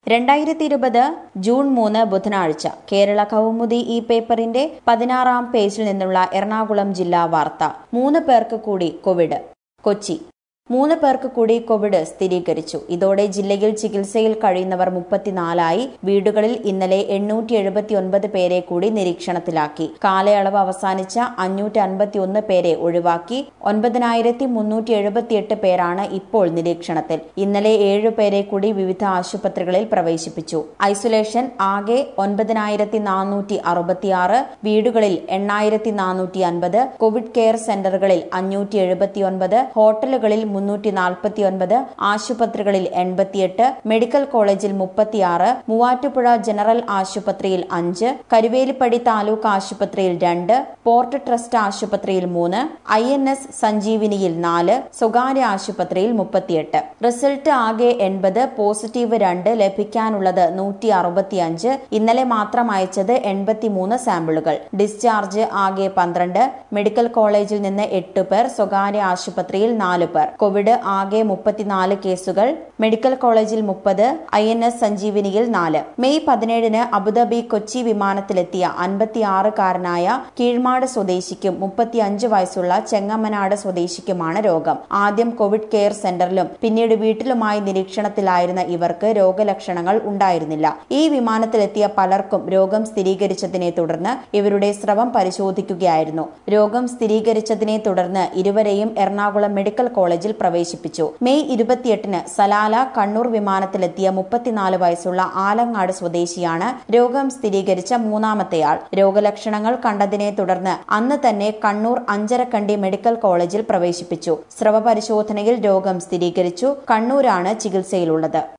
രണ്ടായിരത്തി ഇരുപത് ജൂൺ മൂന്ന് ബുധനാഴ്ച കേരള കൗമുദി ഈ പേപ്പറിന്റെ പതിനാറാം പേജിൽ നിന്നുള്ള എറണാകുളം ജില്ലാ വാർത്ത മൂന്ന് പേർക്ക് കൂടി കോവിഡ് കൊച്ചി മൂന്ന് പേർക്ക് കൂടി കോവിഡ് സ്ഥിരീകരിച്ചു ഇതോടെ ജില്ലയിൽ ചികിത്സയിൽ കഴിയുന്നവർ മുപ്പത്തിനാലായി വീടുകളിൽ ഇന്നലെ എണ്ണൂറ്റി എഴുപത്തിയൊൻപത് പേരെ കൂടി നിരീക്ഷണത്തിലാക്കി കാലയളവ് അവസാനിച്ച അഞ്ഞൂറ്റി അൻപത്തിയൊന്ന് പേരെ ഒഴിവാക്കി ഒൻപതിനായിരത്തി മുന്നൂറ്റി എഴുപത്തിയെട്ട് പേരാണ് ഇപ്പോൾ നിരീക്ഷണത്തിൽ ഇന്നലെ ഏഴു പേരെ കൂടി വിവിധ ആശുപത്രികളിൽ പ്രവേശിപ്പിച്ചു ഐസൊലേഷൻ ആകെ ഒൻപതിനായിരത്തി നാനൂറ്റി അറുപത്തിയാറ് വീടുകളിൽ എണ്ണായിരത്തി നാനൂറ്റി അൻപത് കോവിഡ് കെയർ സെന്ററുകളിൽ അഞ്ഞൂറ്റി എഴുപത്തിയൊൻപത് ഹോട്ടലുകളിൽ മുന്നൂറ്റി നാൽപ്പത്തിയൊൻപത് ആശുപത്രികളിൽ എൺപത്തിയെട്ട് മെഡിക്കൽ കോളേജിൽ മുപ്പത്തിയാറ് മൂവാറ്റുപുഴ ജനറൽ ആശുപത്രിയിൽ അഞ്ച് കരുവേലിപ്പടി താലൂക്ക് ആശുപത്രിയിൽ രണ്ട് പോർട്ട് ട്രസ്റ്റ് ആശുപത്രിയിൽ മൂന്ന് ഐ എൻ എസ് സഞ്ജീവിനിയിൽ നാല് സ്വകാര്യ ആശുപത്രിയിൽ മുപ്പത്തിയെട്ട് റിസൾട്ട് ആകെ എൺപത് പോസിറ്റീവ് രണ്ട് ലഭിക്കാനുള്ളത് നൂറ്റി അറുപത്തിയഞ്ച് ഇന്നലെ മാത്രം അയച്ചത് എൺപത്തിമൂന്ന് സാമ്പിളുകൾ ഡിസ്ചാർജ് ആകെ പന്ത്രണ്ട് മെഡിക്കൽ കോളേജിൽ നിന്ന് എട്ട് പേർ സ്വകാര്യ ആശുപത്രിയിൽ നാല് പേർ കോവിഡ് ആകെ മുപ്പത്തിനാല് കേസുകൾ മെഡിക്കൽ കോളേജിൽ മുപ്പത് ഐ എൻ എസ് സഞ്ജീവിനിയിൽ നാല് മെയ് പതിനേഴിന് അബുദാബി കൊച്ചി വിമാനത്തിലെത്തിയ അൻപത്തിയാറുകാരനായ കീഴ്മാട് സ്വദേശിക്കും മുപ്പത്തിയഞ്ച് വയസ്സുള്ള ചെങ്ങമ്മനാട് സ്വദേശിക്കുമാണ് രോഗം ആദ്യം കോവിഡ് കെയർ സെന്ററിലും പിന്നീട് വീട്ടിലുമായി നിരീക്ഷണത്തിലായിരുന്ന ഇവർക്ക് രോഗലക്ഷണങ്ങൾ ഉണ്ടായിരുന്നില്ല ഈ വിമാനത്തിലെത്തിയ പലർക്കും രോഗം സ്ഥിരീകരിച്ചതിനെ തുടർന്ന് ഇവരുടെ സ്രവം പരിശോധിക്കുകയായിരുന്നു രോഗം സ്ഥിരീകരിച്ചതിനെ തുടർന്ന് ഇരുവരെയും എറണാകുളം മെഡിക്കൽ കോളേജിൽ പ്രവേശിപ്പിച്ചു മെയ് ഇരുപത്തിയെട്ടിന് സലാല കണ്ണൂർ വിമാനത്തിലെത്തിയ മുപ്പത്തിനാല് വയസ്സുള്ള ആലങ്ങാട് സ്വദേശിയാണ് രോഗം സ്ഥിരീകരിച്ച മൂന്നാമത്തെയാൾ രോഗലക്ഷണങ്ങൾ കണ്ടതിനെ തുടർന്ന് അന്ന് തന്നെ കണ്ണൂർ അഞ്ചരക്കണ്ടി മെഡിക്കൽ കോളേജിൽ പ്രവേശിപ്പിച്ചു സ്രവ പരിശോധനയിൽ രോഗം സ്ഥിരീകരിച്ചു കണ്ണൂരാണ് ചികിത്സയിലുള്ളത്